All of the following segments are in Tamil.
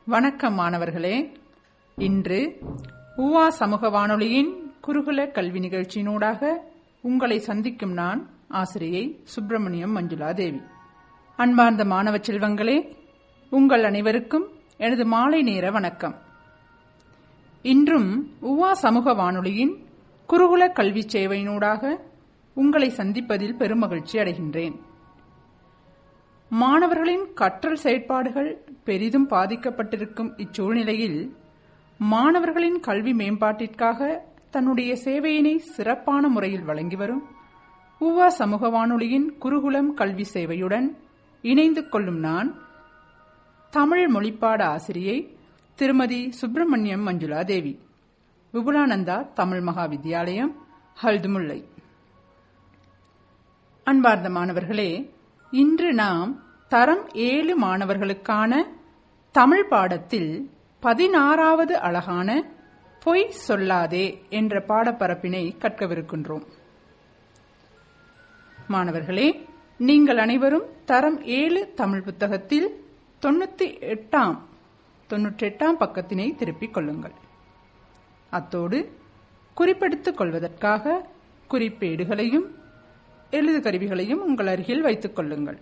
வணக்கம் மாணவர்களே இன்று ஊவா சமூக வானொலியின் குருகுல கல்வி நிகழ்ச்சியினூடாக உங்களை சந்திக்கும் நான் ஆசிரியை சுப்பிரமணியம் மஞ்சுளா தேவி அன்பார்ந்த மாணவ செல்வங்களே உங்கள் அனைவருக்கும் எனது மாலை நேர வணக்கம் இன்றும் உவா சமூக வானொலியின் குருகுல கல்வி சேவையினூடாக உங்களை சந்திப்பதில் பெருமகிழ்ச்சி அடைகின்றேன் மாணவர்களின் கற்றல் செயற்பாடுகள் பெரிதும் பாதிக்கப்பட்டிருக்கும் இச்சூழ்நிலையில் மாணவர்களின் கல்வி மேம்பாட்டிற்காக தன்னுடைய சேவையினை சிறப்பான முறையில் வழங்கி வரும் உவா சமூக வானொலியின் குருகுலம் கல்வி சேவையுடன் இணைந்து கொள்ளும் நான் தமிழ் மொழிப்பாட ஆசிரியை திருமதி சுப்பிரமணியம் மஞ்சுளா தேவி விபுலானந்தா தமிழ் மகா வித்யாலயம் ஹல்துமுல்லை அன்பார்ந்த மாணவர்களே இன்று நாம் தரம் ஏழு மாணவர்களுக்கான தமிழ் பாடத்தில் பதினாறாவது அழகான பொய் சொல்லாதே என்ற பாடப்பரப்பினை கற்கவிருக்கின்றோம் மாணவர்களே நீங்கள் அனைவரும் தரம் ஏழு தமிழ் புத்தகத்தில் தொண்ணூத்தி எட்டாம் தொன்னூற்றி எட்டாம் பக்கத்தினை திருப்பிக் கொள்ளுங்கள் அத்தோடு குறிப்பெடுத்துக் கொள்வதற்காக குறிப்பேடுகளையும் எழுது கருவிகளையும் உங்கள் அருகில் வைத்துக் கொள்ளுங்கள்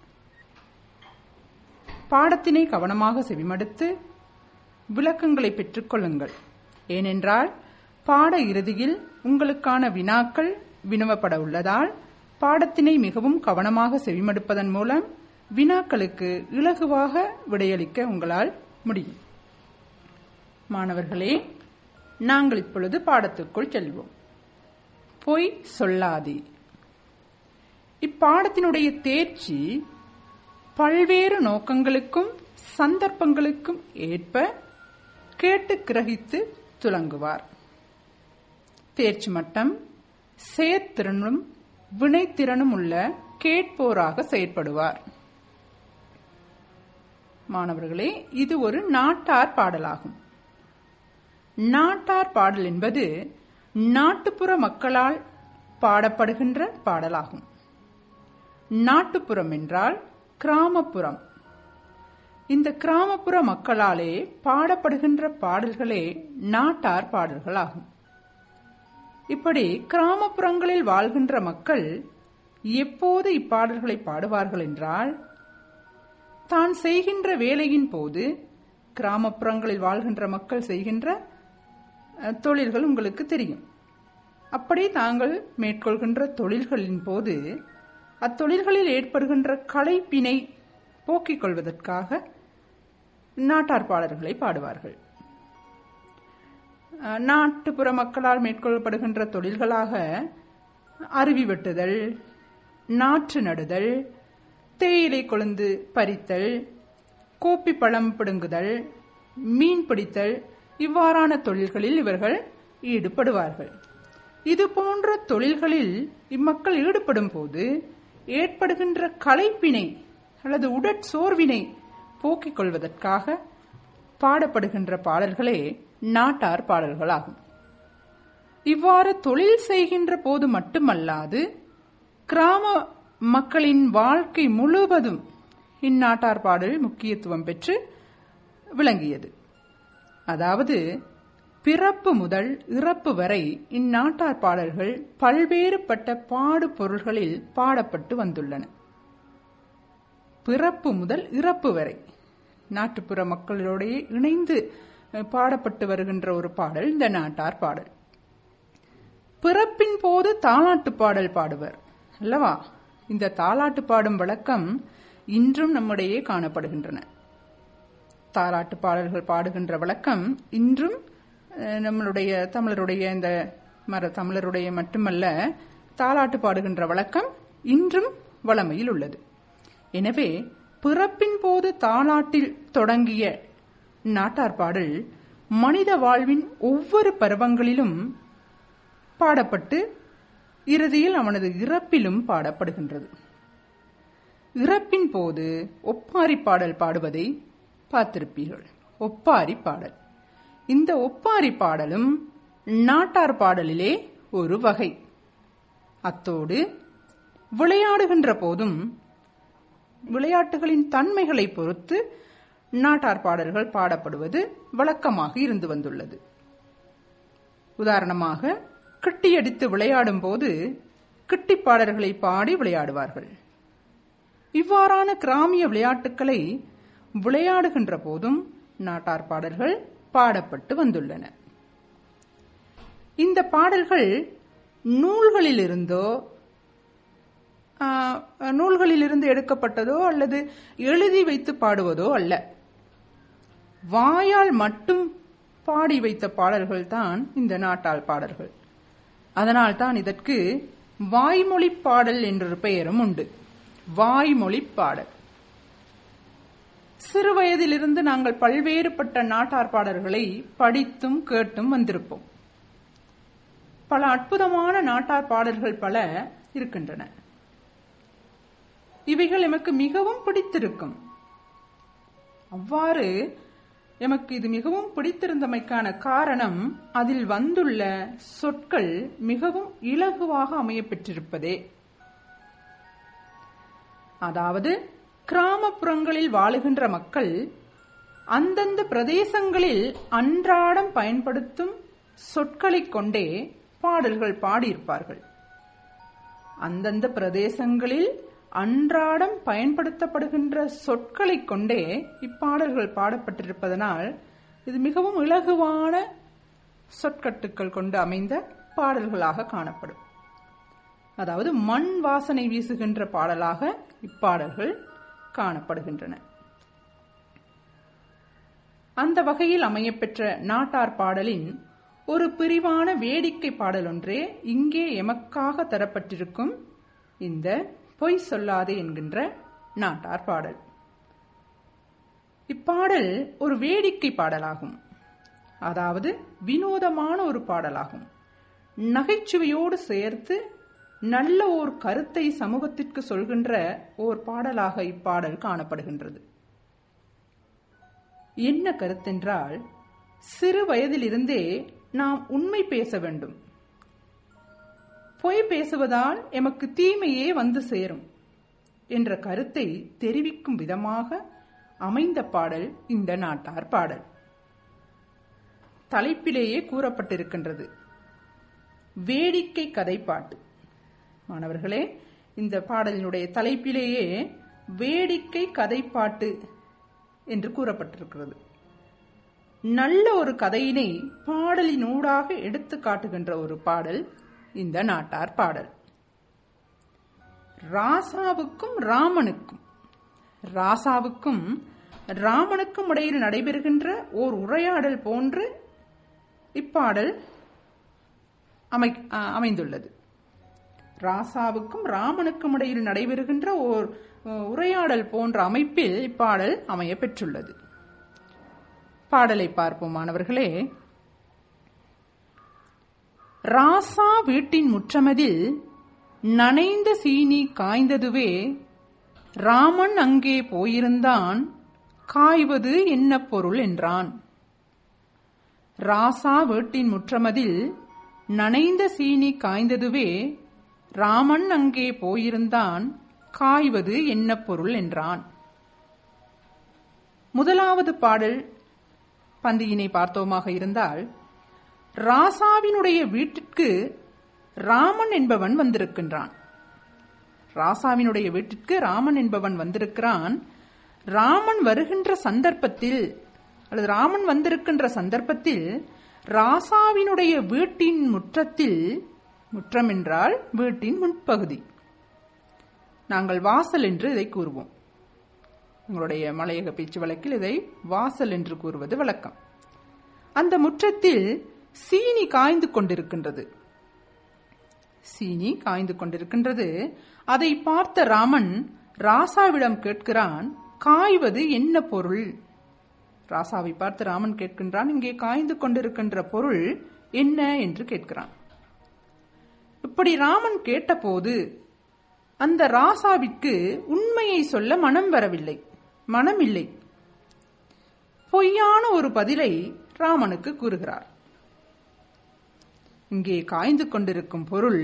பாடத்தினை கவனமாக செவிமடுத்து விளக்கங்களை பெற்றுக் கொள்ளுங்கள் ஏனென்றால் பாட இறுதியில் உங்களுக்கான வினாக்கள் வினவப்பட உள்ளதால் பாடத்தினை மிகவும் கவனமாக செவிமடுப்பதன் மூலம் வினாக்களுக்கு இலகுவாக விடையளிக்க உங்களால் முடியும் மாணவர்களே நாங்கள் இப்பொழுது பாடத்துக்குள் செல்வோம் பொய் சொல்லாதே இப்பாடத்தினுடைய தேர்ச்சி பல்வேறு நோக்கங்களுக்கும் சந்தர்ப்பங்களுக்கும் ஏற்ப கேட்டு கிரகித்து துலங்குவார் தேர்ச்சி மட்டம் செயற்திறனும் வினைத்திறனும் உள்ள கேட்போராக செயற்படுவார் மாணவர்களே இது ஒரு நாட்டார் பாடலாகும் நாட்டார் பாடல் என்பது நாட்டுப்புற மக்களால் பாடப்படுகின்ற பாடலாகும் நாட்டுப்புறம் என்றால் கிராமப்புறம் இந்த கிராமப்புற மக்களாலே பாடப்படுகின்ற பாடல்களே நாட்டார் பாடல்களாகும் இப்படி கிராமப்புறங்களில் வாழ்கின்ற மக்கள் எப்போது இப்பாடல்களை பாடுவார்கள் என்றால் தான் செய்கின்ற வேலையின் போது கிராமப்புறங்களில் வாழ்கின்ற மக்கள் செய்கின்ற தொழில்கள் உங்களுக்கு தெரியும் அப்படி தாங்கள் மேற்கொள்கின்ற தொழில்களின் போது அத்தொழில்களில் ஏற்படுகின்ற களைப்பினை போக்கிக் கொள்வதற்காக நாட்டார்பாளர்களை பாடுவார்கள் நாட்டுப்புற மக்களால் மேற்கொள்ளப்படுகின்ற தொழில்களாக அருவி வெட்டுதல் நாற்று நடுதல் தேயிலை கொழுந்து பறித்தல் கோப்பி பழம் பிடுங்குதல் மீன் பிடித்தல் இவ்வாறான தொழில்களில் இவர்கள் ஈடுபடுவார்கள் இது போன்ற தொழில்களில் இம்மக்கள் ஈடுபடும் போது ஏற்படுகின்ற களைப்பினை அல்லது உடற்சோர்வினை போக்கிக் கொள்வதற்காக பாடப்படுகின்ற பாடல்களே நாட்டார் பாடல்களாகும் இவ்வாறு தொழில் செய்கின்ற போது மட்டுமல்லாது கிராம மக்களின் வாழ்க்கை முழுவதும் இந்நாட்டார் பாடல் முக்கியத்துவம் பெற்று விளங்கியது அதாவது பிறப்பு முதல் இறப்பு வரை இந்நாட்டார் பாடல்கள் பல்வேறுபட்ட பாடு பொருள்களில் பாடப்பட்டு வந்துள்ளன பிறப்பு முதல் இறப்பு வரை நாட்டுப்புற மக்களோடைய இணைந்து பாடப்பட்டு வருகின்ற ஒரு பாடல் இந்த நாட்டார் பாடல் பிறப்பின் போது தாலாட்டு பாடல் பாடுவர் அல்லவா இந்த தாலாட்டு பாடும் வழக்கம் இன்றும் நம்மிடையே காணப்படுகின்றன தாலாட்டு பாடல்கள் பாடுகின்ற வழக்கம் இன்றும் நம்மளுடைய தமிழருடைய இந்த மர தமிழருடைய மட்டுமல்ல தாலாட்டு பாடுகின்ற வழக்கம் இன்றும் வளமையில் உள்ளது எனவே பிறப்பின் போது தாலாட்டில் தொடங்கிய நாட்டார் பாடல் மனித வாழ்வின் ஒவ்வொரு பருவங்களிலும் பாடப்பட்டு இறுதியில் அவனது இறப்பிலும் பாடப்படுகின்றது இறப்பின் போது ஒப்பாரி பாடல் பாடுவதை பார்த்திருப்பீர்கள் ஒப்பாரி பாடல் இந்த ஒப்பாரி பாடலும் நாட்டார் பாடலிலே ஒரு வகை அத்தோடு விளையாடுகின்ற போதும் விளையாட்டுகளின் தன்மைகளை பொறுத்து நாட்டார் பாடல்கள் பாடப்படுவது வழக்கமாக இருந்து வந்துள்ளது உதாரணமாக கிட்டியடித்து விளையாடும் போது கிட்டிப் பாடல்களை பாடி விளையாடுவார்கள் இவ்வாறான கிராமிய விளையாட்டுக்களை விளையாடுகின்ற போதும் நாட்டார் பாடல்கள் பாடப்பட்டு வந்துள்ளன இந்த பாடல்கள் நூல்களிலிருந்தோ ஆஹ், நூல்களிலிருந்து எடுக்கப்பட்டதோ அல்லது எழுதி வைத்து பாடுவதோ அல்ல வாயால் மட்டும் பாடி வைத்த பாடல்கள் தான் இந்த நாட்டாள் பாடல்கள் அதனால்தான் இதற்கு வாய்மொழி பாடல் என்ற பெயரும் உண்டு வாய்மொழி பாடல் சிறு வயதிலிருந்து நாங்கள் பல்வேறுபட்ட நாட்டார் பாடல்களை படித்தும் கேட்டும் வந்திருப்போம் பல அற்புதமான நாட்டார் பாடல்கள் பல இருக்கின்றன இவைகள் எமக்கு மிகவும் பிடித்திருக்கும் அவ்வாறு எமக்கு இது மிகவும் பிடித்திருந்தமைக்கான காரணம் அதில் வந்துள்ள சொற்கள் மிகவும் இலகுவாக அமையப் பெற்றிருப்பதே அதாவது கிராமப்புறங்களில் வாழுகின்ற மக்கள் அந்தந்த பிரதேசங்களில் அன்றாடம் பயன்படுத்தும் சொற்களைக் கொண்டே பாடல்கள் பாடியிருப்பார்கள் அந்தந்த பிரதேசங்களில் அன்றாடம் பயன்படுத்தப்படுகின்ற சொற்களைக் கொண்டே இப்பாடல்கள் பாடப்பட்டிருப்பதனால் இது மிகவும் இலகுவான சொற்கட்டுக்கள் கொண்டு அமைந்த பாடல்களாக காணப்படும் அதாவது மண் வாசனை வீசுகின்ற பாடலாக இப்பாடல்கள் காணப்படுகின்றன அந்த வகையில் அமையப்பெற்ற நாட்டார் பாடலின் ஒரு பிரிவான வேடிக்கை பாடல் ஒன்றே இங்கே எமக்காக தரப்பட்டிருக்கும் இந்த பொய் சொல்லாதே என்கின்ற நாட்டார் பாடல் இப்பாடல் ஒரு வேடிக்கை பாடலாகும் அதாவது வினோதமான ஒரு பாடலாகும் நகைச்சுவையோடு சேர்த்து நல்ல ஓர் கருத்தை சமூகத்திற்கு சொல்கின்ற ஓர் பாடலாக இப்பாடல் காணப்படுகின்றது என்ன கருத்தென்றால் சிறு வயதிலிருந்தே நாம் உண்மை பேச வேண்டும் பொய் பேசுவதால் எமக்கு தீமையே வந்து சேரும் என்ற கருத்தை தெரிவிக்கும் விதமாக அமைந்த பாடல் இந்த நாட்டார் பாடல் தலைப்பிலேயே கூறப்பட்டிருக்கின்றது வேடிக்கை கதைப்பாட்டு மாணவர்களே இந்த பாடலினுடைய தலைப்பிலேயே வேடிக்கை கதைப்பாட்டு என்று கூறப்பட்டிருக்கிறது நல்ல ஒரு கதையினை பாடலினூடாக எடுத்து காட்டுகின்ற ஒரு பாடல் இந்த நாட்டார் பாடல் ராசாவுக்கும் ராமனுக்கும் ராசாவுக்கும் ராமனுக்கும் இடையில் நடைபெறுகின்ற ஓர் உரையாடல் போன்று இப்பாடல் அமை அ- அமைந்துள்ளது ராசாவுக்கும் ராமனுக்கும் இடையில் நடைபெறுகின்ற ஓர் அஹ், உரையாடல் போன்ற அமைப்பில் இப்பாடல் அமைய பெற்றுள்ளது பாடலை பார்ப்போம் மாணவர்களே ராசா வீட்டின் முற்றமதில் நனைந்த சீனி காய்ந்ததுவே ராமன் அங்கே போயிருந்தான் காய்வது என்ன பொருள் என்றான் ராசா வீட்டின் முற்றமதில் நனைந்த சீனி காய்ந்ததுவே ராமன் அங்கே போயிருந்தான் காய்வது என்ன பொருள் என்றான் முதலாவது பாடல் பந்தியினை பார்த்தோமாக இருந்தால் ராசாவினுடைய வீட்டிற்கு ராமன் என்பவன் வந்திருக்கின்றான் ராசாவினுடைய வீட்டிற்கு ராமன் என்பவன் வந்திருக்கிறான் ராமன் வருகின்ற சந்தர்ப்பத்தில் அல்லது ராமன் வந்திருக்கின்ற சந்தர்ப்பத்தில் ராசாவினுடைய வீட்டின் முற்றத்தில் முற்றம் என்றால் வீட்டின் முன்பகுதி நாங்கள் வாசல் என்று இதை கூறுவோம் உங்களுடைய மலையக பேச்சு வழக்கில் இதை வாசல் என்று கூறுவது வழக்கம் அந்த முற்றத்தில் சீனி காய்ந்து கொண்டிருக்கின்றது சீனி காய்ந்து கொண்டிருக்கின்றது அதை பார்த்த ராமன் ராசாவிடம் கேட்கிறான் காய்வது என்ன பொருள் ராசாவை பார்த்து ராமன் கேட்கின்றான் இங்கே காய்ந்து கொண்டிருக்கின்ற பொருள் என்ன என்று கேட்கிறான் இப்படி ராமன் கேட்டபோது அந்த ராசாவிற்கு உண்மையை சொல்ல மனம் வரவில்லை மனம் இல்லை பொய்யான ஒரு பதிலை ராமனுக்கு கூறுகிறார் இங்கே காய்ந்து கொண்டிருக்கும் பொருள்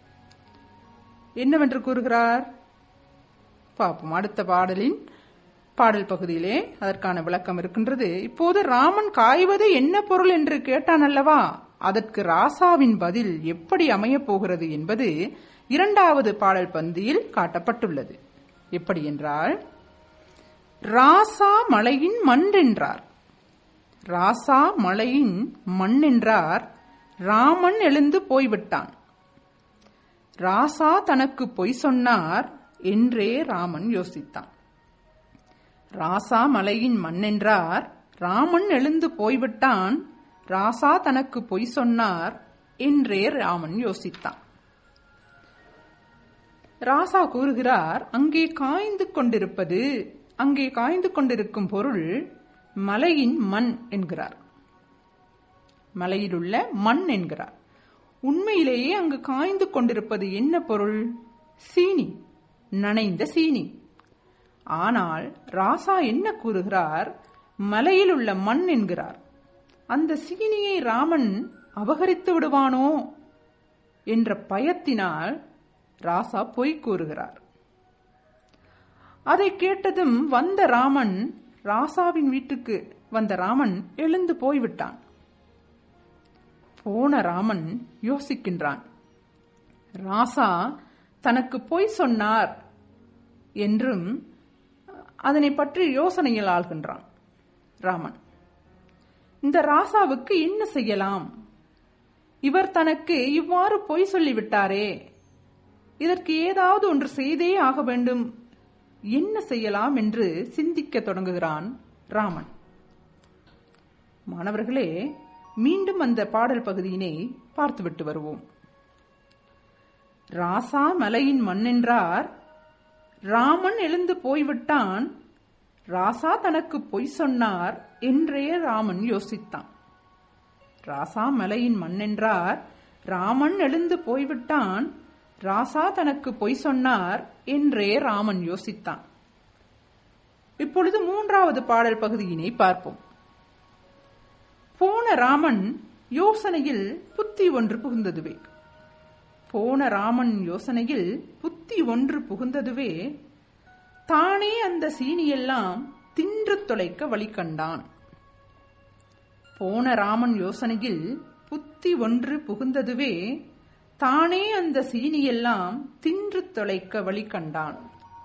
என்னவென்று கூறுகிறார் பார்ப்போம் அடுத்த பாடலின் பாடல் பகுதியிலே அதற்கான விளக்கம் இருக்கின்றது இப்போது ராமன் காய்வது என்ன பொருள் என்று கேட்டான் அல்லவா அதற்கு ராசாவின் பதில் எப்படி அமையப் போகிறது என்பது இரண்டாவது பாடல் பந்தியில் காட்டப்பட்டுள்ளது எப்படி என்றால் ராசா மலையின் மண் என்றார் ராசா மலையின் மண் என்றார் ராமன் எழுந்து போய்விட்டான் ராசா தனக்கு பொய் சொன்னார் என்றே ராமன் யோசித்தான் ராசா மலையின் மண்ணென்றார் ராமன் எழுந்து போய்விட்டான் ராசா தனக்கு பொய் சொன்னார் என்றே ராமன் யோசித்தான் ராசா கூறுகிறார் அங்கே காய்ந்து கொண்டிருப்பது அங்கே காய்ந்து கொண்டிருக்கும் பொருள் மலையின் மண் என்கிறார் மலையிலுள்ள மண் என்கிறார் உண்மையிலேயே அங்கு காய்ந்து கொண்டிருப்பது என்ன பொருள் சீனி நனைந்த சீனி ஆனால் ராசா என்ன கூறுகிறார் மலையில் உள்ள மண் என்கிறார் அந்த சீனியை ராமன் அபகரித்து விடுவானோ என்ற பயத்தினால் ராசா பொய் கூறுகிறார் அதை கேட்டதும் வந்த ராமன் ராசாவின் வீட்டுக்கு வந்த ராமன் எழுந்து போய்விட்டான் போன ராமன் யோசிக்கின்றான் ராசா தனக்கு பொய் சொன்னார் என்றும் அதனை பற்றி யோசனையில் ஆள்கின்றான் ராமன் இந்த ராசாவுக்கு என்ன செய்யலாம் இவர் தனக்கு இவ்வாறு பொய் சொல்லிவிட்டாரே இதற்கு ஏதாவது ஒன்று செய்தே ஆக வேண்டும் என்ன செய்யலாம் என்று சிந்திக்க தொடங்குகிறான் ராமன் மாணவர்களே மீண்டும் அந்த பாடல் பகுதியினை பார்த்துவிட்டு வருவோம் ராசா மலையின் மண்ணென்றார் ராமன் எழுந்து போய்விட்டான் ராசா தனக்கு பொய் சொன்னார் என்றே ராமன் யோசித்தான் ராசா மலையின் மண்ணென்றார் ராமன் எழுந்து போய்விட்டான் ராசா தனக்கு பொய் சொன்னார் என்றே ராமன் யோசித்தான் இப்பொழுது மூன்றாவது பாடல் பகுதியினை பார்ப்போம் போன ராமன் யோசனையில் புத்தி ஒன்று புகுந்ததுவே போன ராமன் யோசனையில் புத்தி ஒன்று புகுந்ததுவே தானே அந்த சீனியெல்லாம் தின்று தொலைக்க வழி கண்டான் போன ராமன் யோசனையில் புத்தி ஒன்று புகுந்ததுவே தானே அந்த சீனியெல்லாம் தின்று தொலைக்க வழி கண்டான்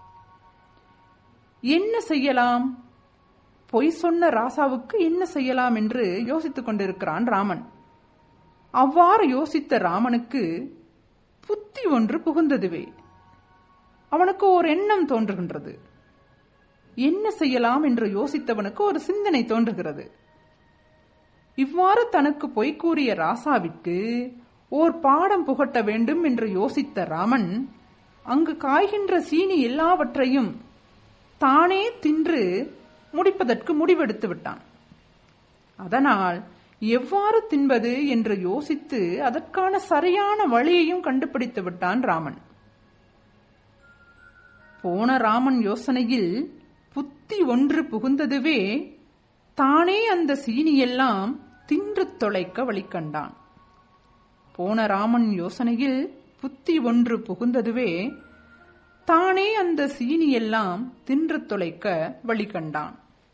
என்ன செய்யலாம் பொய் சொன்ன ராசாவுக்கு என்ன செய்யலாம் என்று யோசித்துக் கொண்டிருக்கிறான் ராமன் அவ்வாறு யோசித்த ராமனுக்கு புத்தி ஒன்று புகுந்ததுவே அவனுக்கு ஒரு எண்ணம் தோன்றுகின்றது என்ன செய்யலாம் என்று யோசித்தவனுக்கு ஒரு சிந்தனை தோன்றுகிறது இவ்வாறு தனக்கு பொய் கூறிய ராசாவிற்கு ஓர் பாடம் புகட்ட வேண்டும் என்று யோசித்த ராமன் அங்கு காய்கின்ற சீனி எல்லாவற்றையும் தானே தின்று முடிப்பதற்கு முடிவெடுத்து விட்டான் அதனால் எவ்வாறு தின்பது என்று யோசித்து அதற்கான சரியான வழியையும் கண்டுபிடித்து விட்டான் ராமன் போன ராமன் யோசனையில் புத்தி ஒன்று புகுந்ததுவே தானே அந்த சீனியெல்லாம் தின்று தொலைக்க வழிகண்டான் போன ராமன் யோசனையில் புத்தி ஒன்று புகுந்ததுவே தானே அந்த சீனியெல்லாம் தின்று தொலைக்க வழி கண்டான்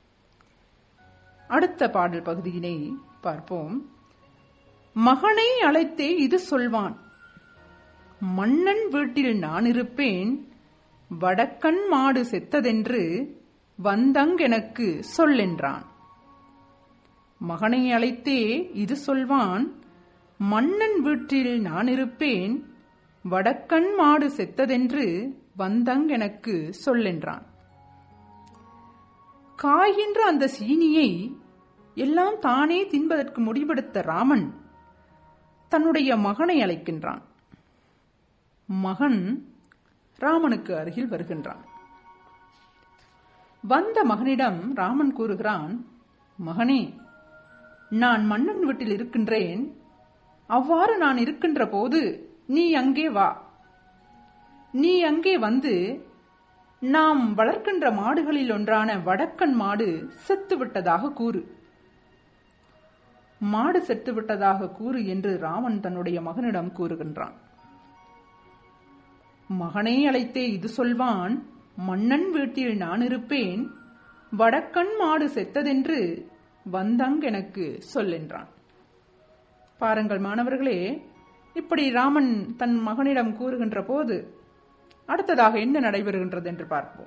அடுத்த பாடல் பகுதியினை பார்ப்போம் மகனை அழைத்தே இது சொல்வான் மன்னன் வீட்டில் நான் இருப்பேன் வடக்கன் மாடு செத்ததென்று வந்தங்கெனக்கு சொல்லென்றான் மகனை அழைத்தே இது சொல்வான் மன்னன் வீட்டில் நான் இருப்பேன் வடக்கன் மாடு செத்ததென்று வந்தங் எனக்கு சொல்லென்றான் காய்கின்ற அந்த சீனியை எல்லாம் தானே தின்பதற்கு முடிவெடுத்த ராமன் தன்னுடைய மகனை அழைக்கின்றான் மகன் ராமனுக்கு அருகில் வருகின்றான் வந்த மகனிடம் ராமன் கூறுகிறான் மகனே நான் மன்னன் வீட்டில் இருக்கின்றேன் அவ்வாறு நான் இருக்கின்ற போது நீ அங்கே வா நீ அங்கே வந்து நாம் வளர்க்கின்ற மாடுகளில் ஒன்றான வடக்கன் மாடு செத்து விட்டதாக கூறு மாடு செத்து விட்டதாக கூறு என்று ராமன் தன்னுடைய மகனிடம் கூறுகின்றான் மகனை அழைத்தே இது சொல்வான் மன்னன் வீட்டில் நான் இருப்பேன் வடக்கண் மாடு செத்ததென்று வந்தங் எனக்கு சொல்லென்றான் பாருங்கள் மாணவர்களே இப்படி ராமன் தன் மகனிடம் கூறுகின்ற போது அடுத்ததாக என்ன நடைபெறுகின்றது என்று பார்ப்போம்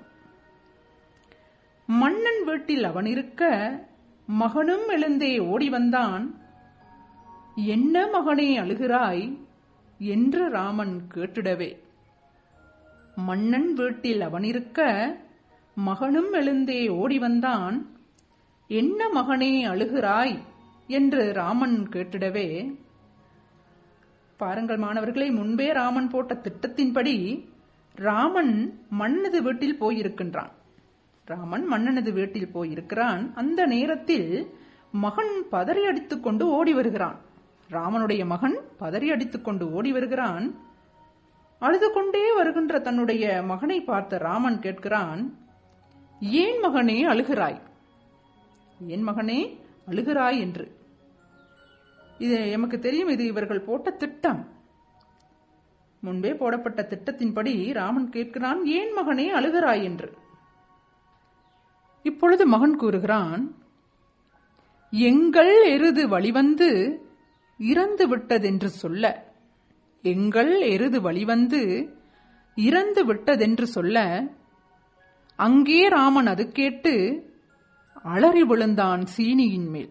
மன்னன் வீட்டில் அவன் இருக்க மகனும் எழுந்தே ஓடி வந்தான் என்ன மகனே அழுகிறாய் என்று ராமன் கேட்டிடவே மன்னன் வீட்டில் அவன் இருக்க மகனும் எழுந்தே ஓடி வந்தான் என்ன மகனே அழுகிறாய் என்று ராமன் கேட்டிடவே பாருங்கள் மாணவர்களே முன்பே ராமன் போட்ட திட்டத்தின்படி ராமன் மன்னது வீட்டில் போயிருக்கின்றான் ராமன் மன்னனது வீட்டில் போயிருக்கிறான் அந்த நேரத்தில் மகன் பதறி அடித்துக் கொண்டு ஓடி வருகிறான் ராமனுடைய மகன் பதறி அடித்துக் கொண்டு ஓடி வருகிறான் அழுது கொண்டே வருகின்ற தன்னுடைய மகனை பார்த்த ராமன் கேட்கிறான் ஏன் மகனே அழுகிறாய் ஏன் மகனே அழுகிறாய் என்று இது எமக்கு தெரியும் இது இவர்கள் போட்ட திட்டம் முன்பே போடப்பட்ட திட்டத்தின்படி ராமன் கேட்கிறான் ஏன் மகனே அழுகிறாய் என்று இப்பொழுது மகன் கூறுகிறான் எங்கள் எருது வழிவந்து இறந்து விட்டதென்று சொல்ல எங்கள் எருது வழிவந்து இறந்து விட்டதென்று சொல்ல அங்கே ராமன் அது கேட்டு அலறி விழுந்தான் சீனியின் மேல்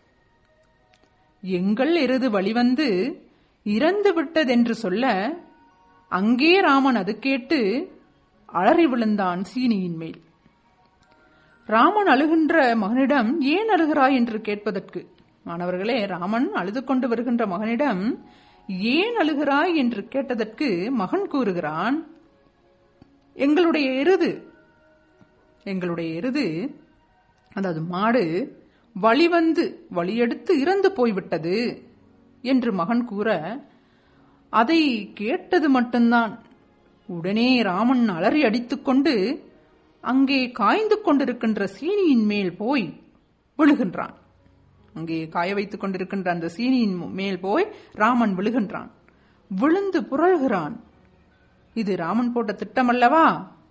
எங்கள் எருது வழிவந்து இறந்து விட்டதென்று சொல்ல அங்கே ராமன் அது கேட்டு அலறி விழுந்தான் சீனியின் மேல் ராமன் அழுகின்ற மகனிடம் ஏன் அழுகிறாய் என்று கேட்பதற்கு மாணவர்களே ராமன் அழுது கொண்டு வருகின்ற மகனிடம் ஏன் அழுகிறாய் என்று கேட்டதற்கு மகன் கூறுகிறான் எங்களுடைய எருது எங்களுடைய எருது அதாவது மாடு வழிவந்து வழியெடுத்து இறந்து போய்விட்டது என்று மகன் கூற அதை கேட்டது மட்டும்தான் உடனே ராமன் அலறி அடித்துக்கொண்டு அங்கே காய்ந்து கொண்டிருக்கின்ற சீனியின் மேல் போய் விழுகின்றான் அங்கே காய வைத்துக் கொண்டிருக்கின்ற அந்த சீனியின் மேல் போய் ராமன் விழுகின்றான் விழுந்து புரள்கிறான் இது ராமன் போட்ட திட்டம் அல்லவா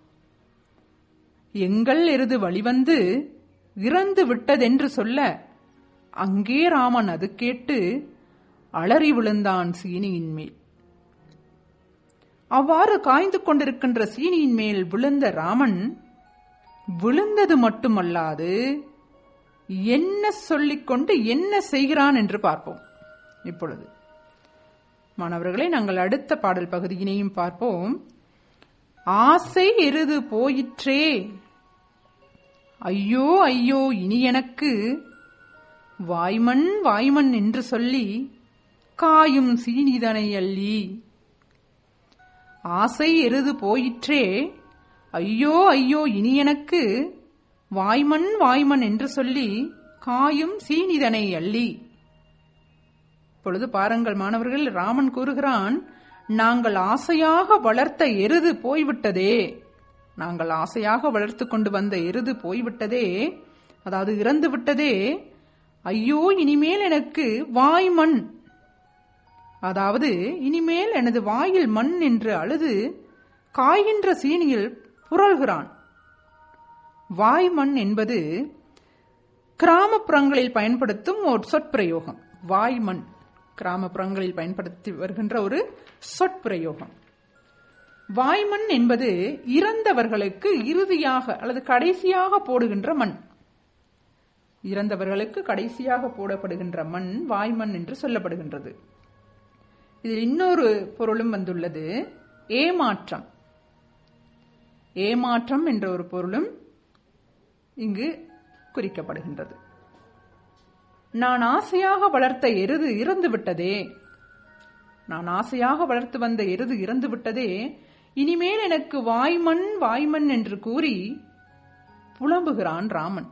எங்கள் எருது வழிவந்து இறந்து விட்டதென்று சொல்ல அங்கே ராமன் அது கேட்டு அலறி விழுந்தான் சீனியின் மேல் அவ்வாறு காய்ந்து கொண்டிருக்கின்ற சீனியின் மேல் விழுந்த ராமன் விழுந்தது மட்டுமல்லாது என்ன சொல்லிக்கொண்டு என்ன செய்கிறான் என்று பார்ப்போம் இப்பொழுது மாணவர்களை நாங்கள் அடுத்த பாடல் பகுதியினையும் பார்ப்போம் ஆசை எருது போயிற்றே ஐயோ ஐயோ இனி எனக்கு வாய்மண் வாய்மண் என்று சொல்லி காயும் சீனிதனை அள்ளி ஆசை எருது போயிற்றே ஐயோ ஐயோ இனி எனக்கு வாய்மண் வாய்மண் என்று சொல்லி காயும் சீனிதனை அள்ளி இப்பொழுது பாருங்கள் மாணவர்கள் ராமன் கூறுகிறான் நாங்கள் ஆசையாக வளர்த்த எருது போய்விட்டதே நாங்கள் ஆசையாக வளர்த்து கொண்டு வந்த எருது போய்விட்டதே அதாவது இறந்து விட்டதே ஐயோ இனிமேல் எனக்கு வாய் மண் அதாவது இனிமேல் எனது வாயில் மண் என்று அழுது காய்கின்ற சீனியில் புரள்கிறான் வாய்மண் என்பது கிராமப்புறங்களில் பயன்படுத்தும் ஒரு சொற்பிரயோகம் வாய்மண் கிராமப்புறங்களில் பயன்படுத்தி வருகின்ற ஒரு சொற்பிரயோகம் வாய்மண் என்பது இறந்தவர்களுக்கு இறுதியாக அல்லது கடைசியாக போடுகின்ற மண் இறந்தவர்களுக்கு கடைசியாக போடப்படுகின்ற மண் வாய்மண் என்று சொல்லப்படுகின்றது இதில் இன்னொரு பொருளும் வந்துள்ளது ஏமாற்றம் ஏமாற்றம் என்ற ஒரு பொருளும் இங்கு குறிக்கப்படுகின்றது நான் ஆசையாக வளர்த்த எருது இறந்து விட்டதே நான் ஆசையாக வளர்த்து வந்த எருது இறந்து விட்டதே இனிமேல் எனக்கு வாய்மண் வாய்மண் என்று கூறி புலம்புகிறான் ராமன்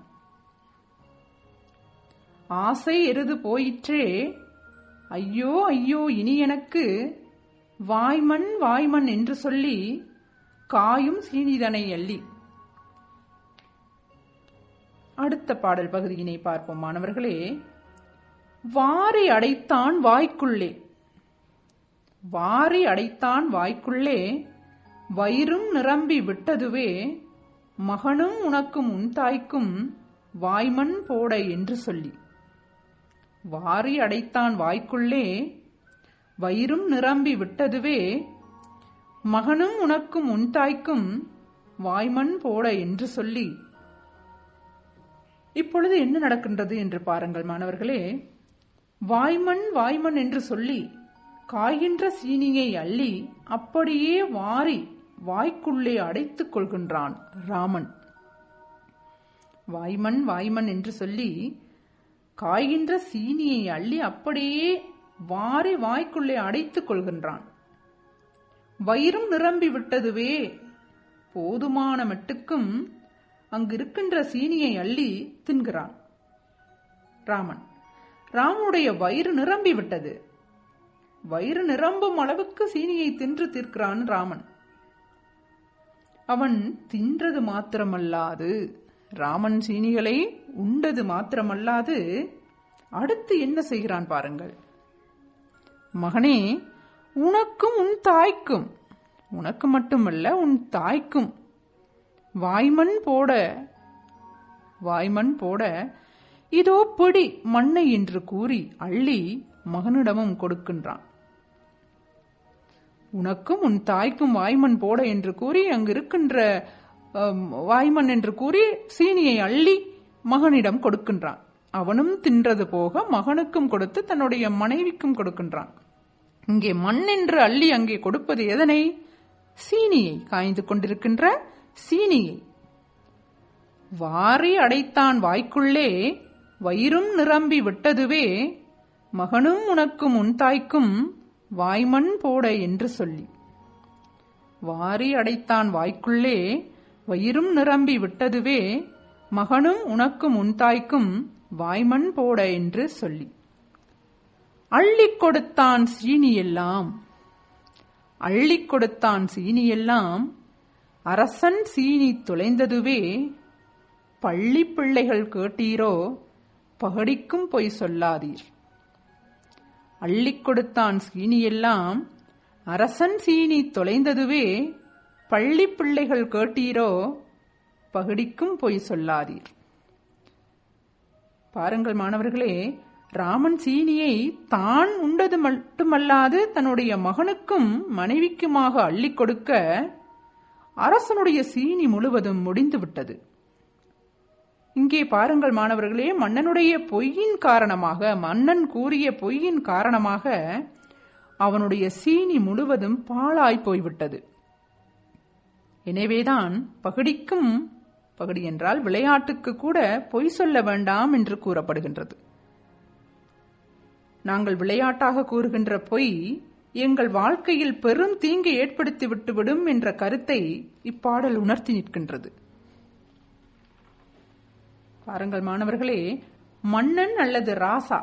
ஆசை எருது போயிற்றே ஐயோ ஐயோ இனி எனக்கு வாய்மண் வாய்மண் என்று சொல்லி காயும் சீனிதனை அள்ளி அடுத்த பாடல் பகுதியினை பார்ப்போம் மாணவர்களே வாரி அடைத்தான் வாய்க்குள்ளே வாரி அடைத்தான் வாய்க்குள்ளே வயிறும் நிரம்பி விட்டதுவே மகனும் உனக்கும் உன் தாய்க்கும் வாய்மண் போட என்று சொல்லி வாரி அடைத்தான் வாய்க்குள்ளே வயிறும் நிரம்பி விட்டதுவே மகனும் உனக்கும் உன் தாய்க்கும் வாய்மண் போட என்று சொல்லி இப்பொழுது என்ன நடக்கின்றது என்று பாருங்கள் மாணவர்களே வாய்மண் வாய்மண் என்று சொல்லி காய்கின்ற சீனியை அள்ளி அப்படியே வாரி வாய்க்குள்ளே அடைத்துக் கொள்கின்றான் ராமன் வாய்மண் வாய்மண் என்று சொல்லி காய்கின்ற சீனியை அள்ளி அப்படியே வாரி வாய்க்குள்ளே அடைத்துக் கொள்கின்றான் வயிறும் நிரம்பி விட்டதுவே போதுமான மட்டுக்கும் அங்கிருக்கின்ற சீனியை அள்ளி தின்கிறான் ராமன் ராமனுடைய வயிறு நிரம்பி விட்டது வயிறு நிரம்பும் அளவுக்கு சீனியை தின்று தீர்க்கிறான் ராமன் அவன் தின்றது மாத்திரமல்லாது ராமன் சீனிகளை உண்டது மாத்திரமல்லாது அடுத்து என்ன செய்கிறான் பாருங்கள் மகனே உனக்கும் உன் தாய்க்கும் உனக்கு மட்டுமல்ல உன் தாய்க்கும் வாய்மண் போட வாய்மண் போட இதோ பிடி மண்ணை என்று கூறி அள்ளி மகனிடமும் கொடுக்கின்றான் உனக்கும் உன் தாய்க்கும் வாய்மண் போட என்று கூறி அங்கு இருக்கின்ற வாய்மண் என்று கூறி சீனியை அள்ளி மகனிடம் கொடுக்கின்றான் அவனும் தின்றது போக மகனுக்கும் கொடுத்து தன்னுடைய மனைவிக்கும் கொடுக்கின்றான் இங்கே மண் என்று அள்ளி அங்கே கொடுப்பது எதனை சீனியை காய்ந்து கொண்டிருக்கின்ற சீனியை வாரி அடைத்தான் வாய்க்குள்ளே வயிறும் நிரம்பி விட்டதுவே மகனும் உனக்கும் உன் தாய்க்கும் வாய்மண் போட என்று சொல்லி வாரி அடைத்தான் வாய்க்குள்ளே வயிறும் நிரம்பி விட்டதுவே மகனும் உனக்கும் உன் தாய்க்கும் வாய்மண் போட என்று சொல்லி அள்ளிக் கொடுத்தான் சீனியெல்லாம் அள்ளிக் கொடுத்தான் சீனியெல்லாம் அரசன் சீனி தொலைந்ததுவே பள்ளி பிள்ளைகள் கேட்டீரோ பகடிக்கும் பொய் சொல்லாதீர் அள்ளிக் கொடுத்தான் சீனியெல்லாம் அரசன் சீனி தொலைந்ததுவே பள்ளி பிள்ளைகள் கேட்டீரோ பகடிக்கும் பொய் சொல்லாதீர் பாருங்கள் மாணவர்களே ராமன் சீனியை தான் உண்டது மட்டுமல்லாது தன்னுடைய மகனுக்கும் மனைவிக்குமாக அள்ளிக் கொடுக்க அரசனுடைய சீனி முழுவதும் முடிந்து விட்டது இங்கே பாருங்கள் மாணவர்களே மன்னனுடைய பொய்யின் காரணமாக மன்னன் கூறிய பொய்யின் காரணமாக அவனுடைய சீனி முழுவதும் பாழாய் போய்விட்டது எனவேதான் பகடிக்கும் பகடி என்றால் விளையாட்டுக்கு கூட பொய் சொல்ல வேண்டாம் என்று கூறப்படுகின்றது நாங்கள் விளையாட்டாக கூறுகின்ற பொய் எங்கள் வாழ்க்கையில் பெரும் தீங்கை ஏற்படுத்தி விட்டுவிடும் என்ற கருத்தை இப்பாடல் உணர்த்தி நிற்கின்றது பாருங்கள் மாணவர்களே மன்னன் அல்லது ராசா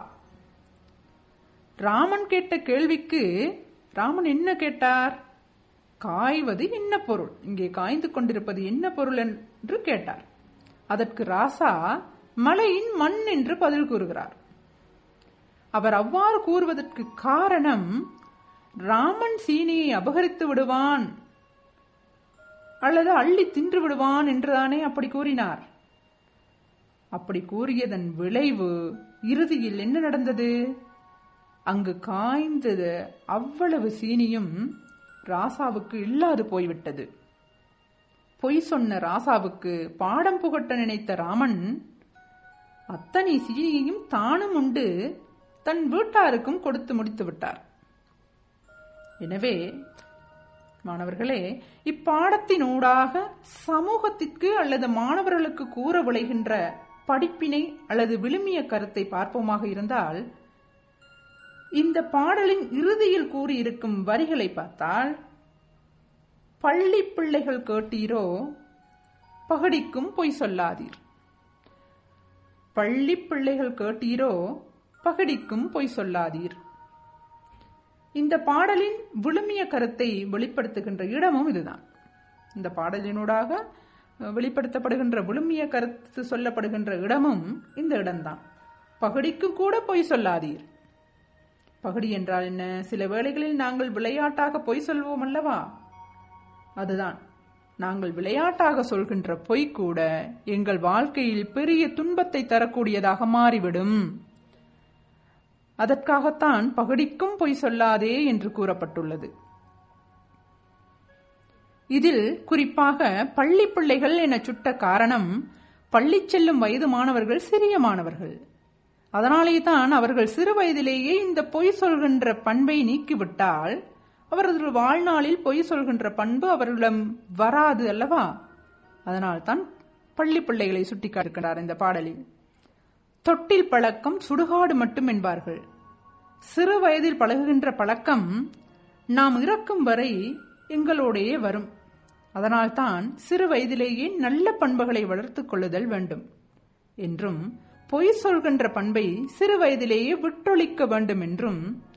ராமன் கேட்ட கேள்விக்கு ராமன் என்ன கேட்டார் காய்வது என்ன பொருள் இங்கே காய்ந்து கொண்டிருப்பது என்ன பொருள் என்று கேட்டார் அதற்கு ராசா மலையின் மண் என்று பதில் கூறுகிறார் அவர் அவ்வாறு கூறுவதற்கு காரணம் ராமன் சீனியை அபகரித்து விடுவான் அல்லது அள்ளி தின்று விடுவான் என்றுதானே அப்படி கூறினார் அப்படி கூறியதன் விளைவு இறுதியில் என்ன நடந்தது அங்கு காய்ந்தது அவ்வளவு சீனியும் ராசாவுக்கு இல்லாது போய்விட்டது பொய் சொன்ன ராசாவுக்கு பாடம் புகட்ட நினைத்த ராமன் அத்தனை சீனியையும் தானும் உண்டு தன் வீட்டாருக்கும் கொடுத்து முடித்து விட்டார் எனவே மாணவர்களே இப்பாடத்தினூடாக சமூகத்திற்கு அல்லது மாணவர்களுக்கு கூற விளைகின்ற படிப்பினை அல்லது விழுமிய கருத்தை பார்ப்போமாக இருந்தால் இந்த பாடலின் இறுதியில் கூறியிருக்கும் வரிகளை பார்த்தால் பள்ளி பிள்ளைகள் கேட்டீரோ பகடிக்கும் பொய் சொல்லாதீர் பள்ளி பிள்ளைகள் கேட்டீரோ பகடிக்கும் பொய் சொல்லாதீர் இந்த பாடலின் விழுமிய கருத்தை வெளிப்படுத்துகின்ற இடமும் இதுதான் இந்த பாடலினூடாக வெளிப்படுத்தப்படுகின்ற விழுமிய கருத்து சொல்லப்படுகின்ற இடமும் இந்த இடம்தான் பகடிக்கு கூட பொய் சொல்லாதீர் பகடி என்றால் என்ன சில வேளைகளில் நாங்கள் விளையாட்டாக பொய் சொல்வோம் அல்லவா அதுதான் நாங்கள் விளையாட்டாக சொல்கின்ற பொய் கூட எங்கள் வாழ்க்கையில் பெரிய துன்பத்தை தரக்கூடியதாக மாறிவிடும் அதற்காகத்தான் பகடிக்கும் பொய் சொல்லாதே என்று கூறப்பட்டுள்ளது இதில் குறிப்பாக பள்ளி பிள்ளைகள் என சுட்ட காரணம் பள்ளி செல்லும் வயது மாணவர்கள் சிறிய மாணவர்கள் அதனாலே தான் அவர்கள் சிறு வயதிலேயே இந்த பொய் சொல்கின்ற பண்பை நீக்கிவிட்டால் அவரது வாழ்நாளில் பொய் சொல்கின்ற பண்பு அவர்களிடம் வராது அல்லவா அதனால்தான் பள்ளி பிள்ளைகளை சுட்டிக்காட்டுகிறார் இந்த பாடலில் தொட்டில் பழக்கம் சுடுகாடு மட்டும் என்பார்கள் சிறு வயதில் பழகுகின்ற பழக்கம் நாம் இறக்கும் வரை எங்களோடையே வரும் அதனால்தான் சிறு வயதிலேயே நல்ல பண்புகளை வளர்த்துக் கொள்ளுதல் வேண்டும் என்றும் பொய் சொல்கின்ற பண்பை சிறு வயதிலேயே விட்டொழிக்க வேண்டும் என்றும்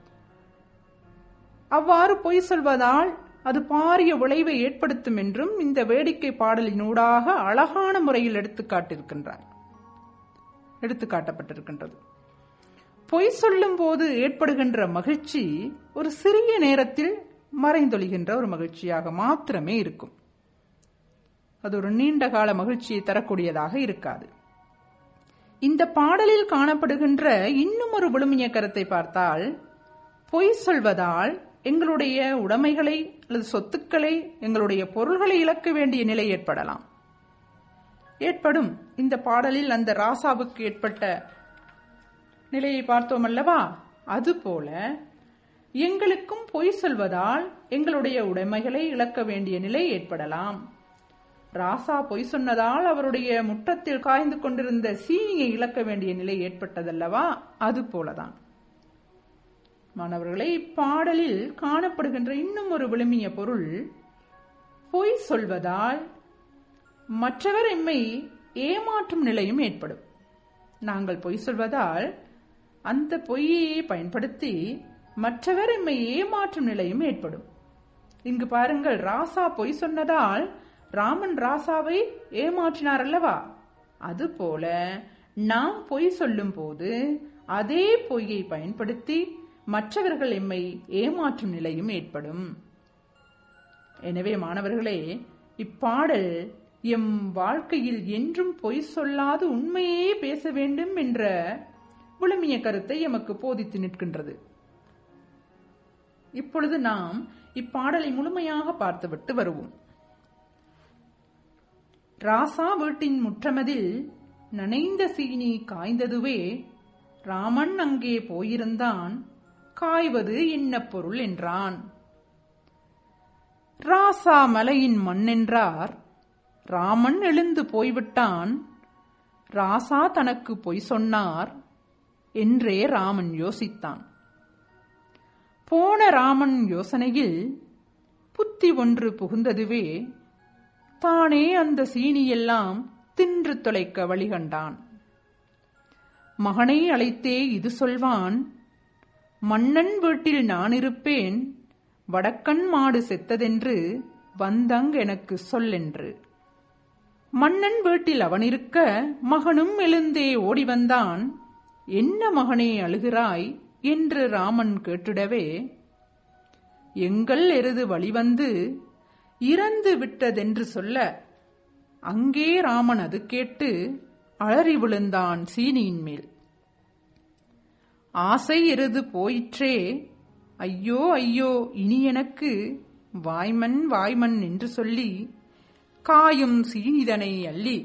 அவ்வாறு பொய் சொல்வதால் அது பாரிய விளைவை ஏற்படுத்தும் என்றும் இந்த வேடிக்கை பாடலினூடாக அழகான முறையில் எடுத்துக்காட்டிருக்கின்றார் எடுத்துக்காட்டப்பட்டிருக்கின்றது பொய் சொல்லும் போது ஏற்படுகின்ற மகிழ்ச்சி ஒரு சிறிய நேரத்தில் மறைந்தொழிகின்ற ஒரு மகிழ்ச்சியாக மாத்திரமே இருக்கும் அது ஒரு நீண்ட கால மகிழ்ச்சியை தரக்கூடியதாக இருக்காது இந்த பாடலில் காணப்படுகின்ற இன்னும் ஒரு விழுமிய கருத்தை பார்த்தால் பொய் சொல்வதால் எங்களுடைய உடைமைகளை அல்லது சொத்துக்களை எங்களுடைய பொருள்களை இழக்க வேண்டிய நிலை ஏற்படலாம் ஏற்படும் இந்த பாடலில் அந்த ராசாவுக்கு ஏற்பட்ட நிலையை பார்த்தோம் அல்லவா அதுபோல எங்களுக்கும் பொய் சொல்வதால் எங்களுடைய உடைமைகளை இழக்க வேண்டிய நிலை ஏற்படலாம் ராசா பொய் சொன்னதால் அவருடைய முற்றத்தில் காய்ந்து கொண்டிருந்த சீனியை இழக்க வேண்டிய நிலை ஏற்பட்டதல்லவா அது போலதான் மாணவர்களை இப்பாடலில் காணப்படுகின்ற இன்னும் ஒரு விழுமிய பொருள் பொய் சொல்வதால் மற்றவர் எம்மை ஏமாற்றும் நிலையும் ஏற்படும் நாங்கள் பொய் சொல்வதால் அந்த பொய்யையே பயன்படுத்தி மற்றவர் எம்மை ஏமாற்றும் நிலையும் ஏற்படும் இங்கு பாருங்கள் ராசா பொய் சொன்னதால் ராமன் ராசாவை ஏமாற்றினார் அல்லவா அதுபோல நாம் பொய் சொல்லும் போது அதே பொய்யை பயன்படுத்தி மற்றவர்கள் எம்மை ஏமாற்றும் நிலையும் ஏற்படும் எனவே மாணவர்களே இப்பாடல் எம் வாழ்க்கையில் என்றும் பொய் சொல்லாது உண்மையே பேச வேண்டும் என்ற விழுமிய கருத்தை எமக்கு போதித்து நிற்கின்றது இப்பொழுது நாம் இப்பாடலை முழுமையாக பார்த்துவிட்டு வருவோம் ராசா வீட்டின் முற்றமதில் நனைந்த சீனி காய்ந்ததுவே ராமன் அங்கே போயிருந்தான் காய்வது என்ன பொருள் என்றான் ராசா மலையின் மண்ணென்றார் ராமன் எழுந்து போய்விட்டான் ராசா தனக்கு பொய் சொன்னார் என்றே ராமன் யோசித்தான் போன ராமன் யோசனையில் புத்தி ஒன்று புகுந்ததுவே தானே அந்த சீனியெல்லாம் தின்று தொலைக்க வழிகண்டான் மகனை அழைத்தே இது சொல்வான் மன்னன் வீட்டில் நான் இருப்பேன் வடக்கன் மாடு செத்ததென்று வந்தங் எனக்கு சொல்லென்று மன்னன் வீட்டில் அவன் இருக்க மகனும் எழுந்தே ஓடி வந்தான் என்ன மகனே அழுகிறாய் என்று ராமன் கேட்டிடவே எங்கள் எருது வழிவந்து இறந்து விட்டதென்று சொல்ல அங்கே ராமன் அது கேட்டு அலறி விழுந்தான் சீனியின் மேல் ஆசை எருது போயிற்றே ஐயோ ஐயோ இனி எனக்கு வாய்மன் வாய்மன் என்று சொல்லி காயும் சீனிதனை அள்ளி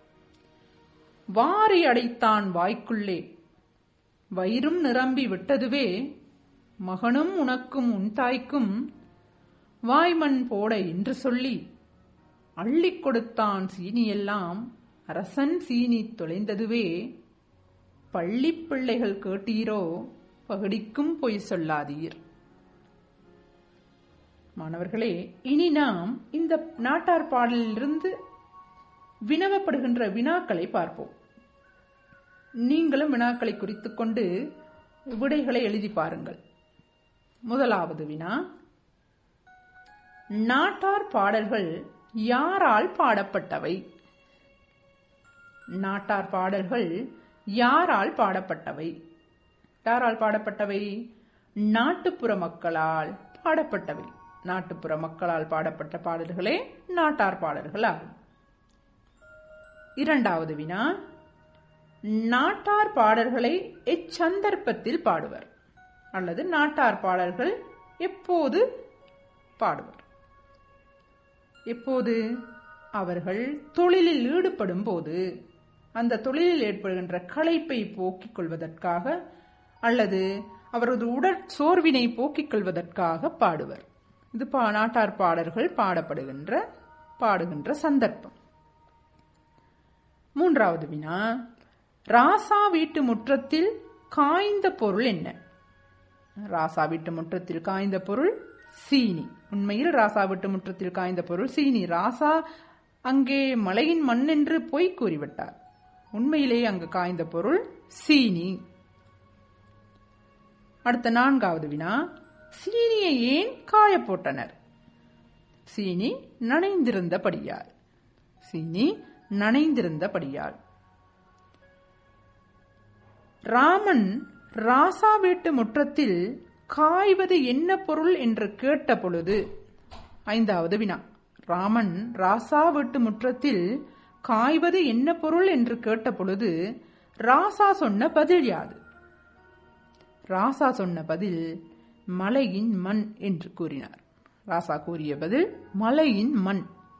வாரி அடைத்தான் வாய்க்குள்ளே வயிறும் நிரம்பி விட்டதுவே மகனும் உனக்கும் உன் தாய்க்கும் வாய்மண் போட என்று சொல்லி அள்ளிக் கொடுத்தான் சீனியெல்லாம் அரசன் சீனி தொலைந்ததுவே பள்ளிப் பிள்ளைகள் கேட்டீரோ பகடிக்கும் பொய் சொல்லாதீர் மாணவர்களே இனி நாம் இந்த நாட்டார் பாடலிலிருந்து வினவப்படுகின்ற வினாக்களை பார்ப்போம் நீங்களும் வினாக்களை குறித்துக் கொண்டு விடைகளை எழுதி பாருங்கள் முதலாவது வினா நாட்டார் பாடல்கள் யாரால் பாடப்பட்டவை நாட்டார் பாடல்கள் யாரால் பாடப்பட்டவை யாரால் பாடப்பட்டவை நாட்டுப்புற மக்களால் பாடப்பட்டவை நாட்டுப்புற மக்களால் பாடப்பட்ட பாடல்களே நாட்டார் பாடல்கள் ஆகும் இரண்டாவது வினா நாட்டார் பாடல்களை எச்சந்தர்ப்பத்தில் பாடுவர் அல்லது நாட்டார் பாடல்கள் எப்போது பாடுவர் எப்போது அவர்கள் தொழிலில் ஈடுபடும் போது அந்த தொழிலில் ஏற்படுகின்ற களைப்பை போக்கிக் கொள்வதற்காக அல்லது அவரது உடற் சோர்வினை போக்கிக் கொள்வதற்காக பாடுவர் இது பா நாட்டார் பாடல்கள் பாடப்படுகின்ற பாடுகின்ற சந்தர்ப்பம் மூன்றாவது வினா ராசா வீட்டு முற்றத்தில் காய்ந்த பொருள் என்ன ராசா வீட்டு முற்றத்தில் காய்ந்த பொருள் சீனி உண்மையில் ராசா வீட்டு முற்றத்தில் காய்ந்த பொருள் சீனி ராசா அங்கே மலையின் மண் என்று பொய் கூறிவிட்டார் உண்மையிலேயே அங்கு காய்ந்த பொருள் சீனி அடுத்த நான்காவது வினா சீனியை ஏன் காய போட்டனர் சீனி நனைந்திருந்தபடியால் சீனி நனைந்திருந்தபடியால் ராமன் ராசா வீட்டு முற்றத்தில் காய்வது என்ன பொருள் என்று கேட்ட பொழுது ஐந்தாவது வினா ராமன் ராசா வீட்டு முற்றத்தில் காய்வது என்ன பொருள் என்று கேட்ட பொழுது ராசா சொன்ன பதில் யாது ராசா சொன்ன பதில் மலையின் மண் என்று கூறினார் ராசா கூறிய பதில் மலையின் மண்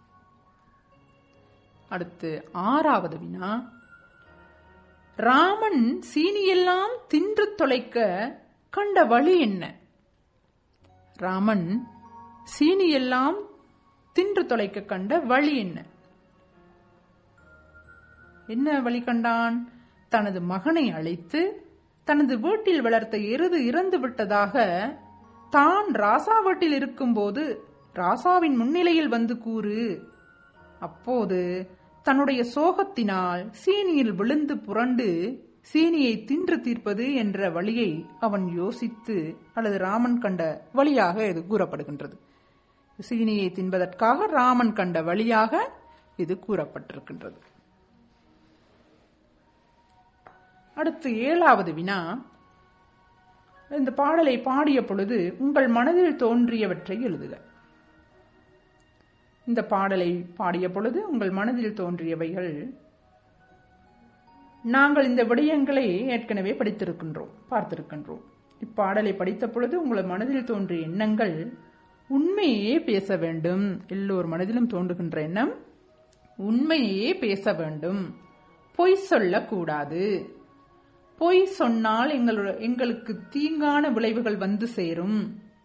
அடுத்து ஆறாவது வினா ராமன் சீனியெல்லாம் தின்று தொலைக்க கண்ட வழி என்ன ராமன் சீனியெல்லாம் தின்று தொலைக்க கண்ட வழி என்ன என்ன வழி கண்டான் தனது மகனை அழைத்து தனது வீட்டில் வளர்த்த எருது இறந்து விட்டதாக தான் ராசா வீட்டில் இருக்கும்போது ராசாவின் முன்னிலையில் வந்து கூறு அப்போது தன்னுடைய சோகத்தினால் சீனியில் விழுந்து புரண்டு சீனியை தின்று தீர்ப்பது என்ற வழியை அவன் யோசித்து அல்லது ராமன் கண்ட வழியாக இது கூறப்படுகின்றது சீனியை தின்பதற்காக ராமன் கண்ட வழியாக இது கூறப்பட்டிருக்கின்றது அடுத்து ஏழாவது வினா இந்த பாடலை பாடிய பொழுது உங்கள் மனதில் தோன்றியவற்றை எழுதுக இந்த பாடலை பாடிய பொழுது உங்கள் மனதில் தோன்றியவைகள் நாங்கள் இந்த விடயங்களை ஏற்கனவே படித்திருக்கின்றோம் பார்த்திருக்கின்றோம் இப்பாடலை படித்த பொழுது உங்கள் மனதில் தோன்றிய எண்ணங்கள் உண்மையே பேச வேண்டும் எல்லோர் மனதிலும் தோன்றுகின்ற எண்ணம் உண்மையே பேச வேண்டும் பொய் சொல்லக்கூடாது பொய் சொன்னால் எங்கள் எங்களுக்கு தீங்கான விளைவுகள் வந்து சேரும்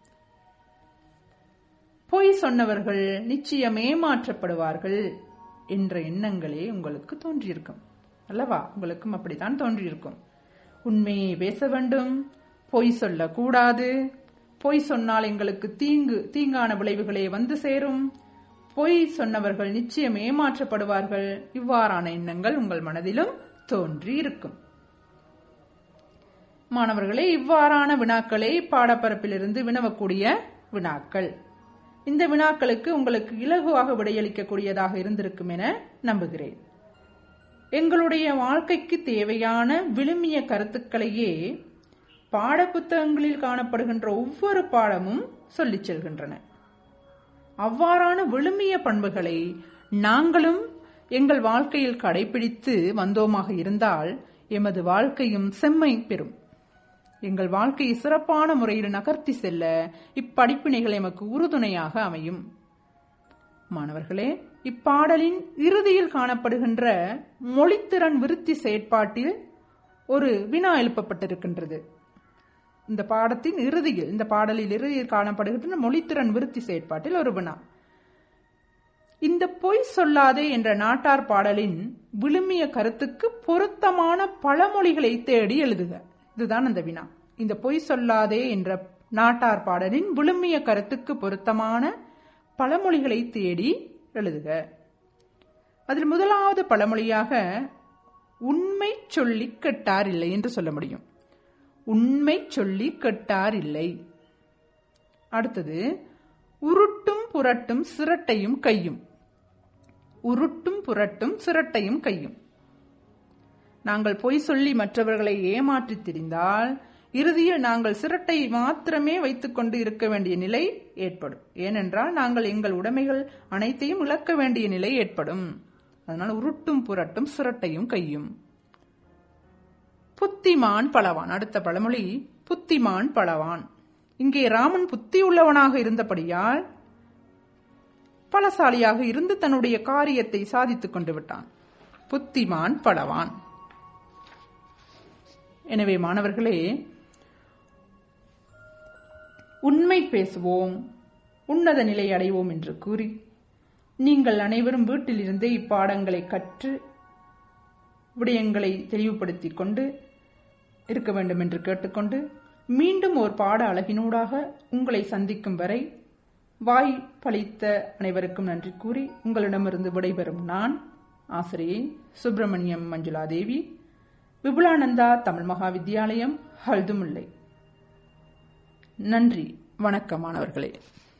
பொய் சொன்னவர்கள் நிச்சயம் ஏமாற்றப்படுவார்கள் என்ற எண்ணங்களே உங்களுக்கு தோன்றியிருக்கும் அல்லவா உங்களுக்கும் அப்படித்தான் தோன்றியிருக்கும் உண்மையை பேச வேண்டும் பொய் சொல்லக்கூடாது பொய் சொன்னால் எங்களுக்கு தீங்கு தீங்கான விளைவுகளே வந்து சேரும் பொய் சொன்னவர்கள் நிச்சயம் ஏமாற்றப்படுவார்கள் இவ்வாறான எண்ணங்கள் உங்கள் மனதிலும் தோன்றி இருக்கும் மாணவர்களே இவ்வாறான வினாக்களே பாடப்பரப்பிலிருந்து வினவக்கூடிய வினாக்கள் இந்த வினாக்களுக்கு உங்களுக்கு இலகுவாக விடையளிக்கக்கூடியதாக இருந்திருக்கும் என நம்புகிறேன் எங்களுடைய வாழ்க்கைக்கு தேவையான விழுமிய கருத்துக்களையே பாடப்புத்தகங்களில் காணப்படுகின்ற ஒவ்வொரு பாடமும் சொல்லிச் செல்கின்றன அவ்வாறான விழுமிய பண்புகளை நாங்களும் எங்கள் வாழ்க்கையில் கடைபிடித்து வந்தோமாக இருந்தால் எமது வாழ்க்கையும் செம்மை பெறும் எங்கள் வாழ்க்கையை சிறப்பான முறையில் நகர்த்தி செல்ல இப்படிப்பினைகள் எமக்கு உறுதுணையாக அமையும் மாணவர்களே இப்பாடலின் இறுதியில் காணப்படுகின்ற மொழித்திறன் விருத்தி செயற்பாட்டில் ஒரு வினா எழுப்பப்பட்டிருக்கின்றது இந்த பாடத்தின் இறுதியில் இந்த பாடலில் இறுதியில் காணப்படுகின்ற மொழித்திறன் விருத்தி செயற்பாட்டில் ஒரு வினா இந்த பொய் சொல்லாதே என்ற நாட்டார் பாடலின் விழுமிய கருத்துக்கு பொருத்தமான பழமொழிகளை தேடி எழுதுக இதுதான் அந்த வினா இந்த பொய் சொல்லாதே என்ற நாட்டார் பாடலின் விழுமிய கருத்துக்கு பொருத்தமான பழமொழிகளை தேடி எழுதுக அதில் முதலாவது பழமொழியாக உண்மை சொல்லி கெட்டார் இல்லை என்று சொல்ல முடியும் உண்மை சொல்லி கெட்டார் இல்லை அடுத்தது உருட்டும் புரட்டும் சிரட்டையும் கையும் உருட்டும் புரட்டும் சிரட்டையும் கையும் நாங்கள் பொய் சொல்லி மற்றவர்களை ஏமாற்றித் திரிந்தால் இறுதியில் நாங்கள் சிரட்டை மாத்திரமே வைத்துக்கொண்டு இருக்க வேண்டிய நிலை ஏற்படும் ஏனென்றால் நாங்கள் எங்கள் உடைமைகள் அனைத்தையும் இழக்க வேண்டிய நிலை ஏற்படும் அதனால் உருட்டும் புரட்டும் சிரட்டையும் கையும் புத்திமான் பலவான் அடுத்த பழமொழி புத்திமான் பலவான் இங்கே ராமன் புத்தி உள்ளவனாக இருந்தபடியால் பலசாலியாக இருந்து தன்னுடைய காரியத்தை சாதித்துக் கொண்டு விட்டான் புத்திமான் பலவான் எனவே மாணவர்களே உண்மை பேசுவோம் உன்னத நிலை அடைவோம் என்று கூறி நீங்கள் அனைவரும் வீட்டிலிருந்தே இப்பாடங்களை கற்று விடயங்களை தெளிவுபடுத்திக் கொண்டு இருக்க வேண்டும் என்று கேட்டுக்கொண்டு மீண்டும் ஒரு பாட அழகினூடாக உங்களை சந்திக்கும் வரை வாய் பழித்த அனைவருக்கும் நன்றி கூறி உங்களிடமிருந்து விடைபெறும் நான் ஆசிரியை சுப்பிரமணியம் மஞ்சுளா தேவி விபுலானந்தா தமிழ் மகா வித்தியாலயம் ஹல்துமுல்லை நன்றி வணக்கம் மாணவர்களே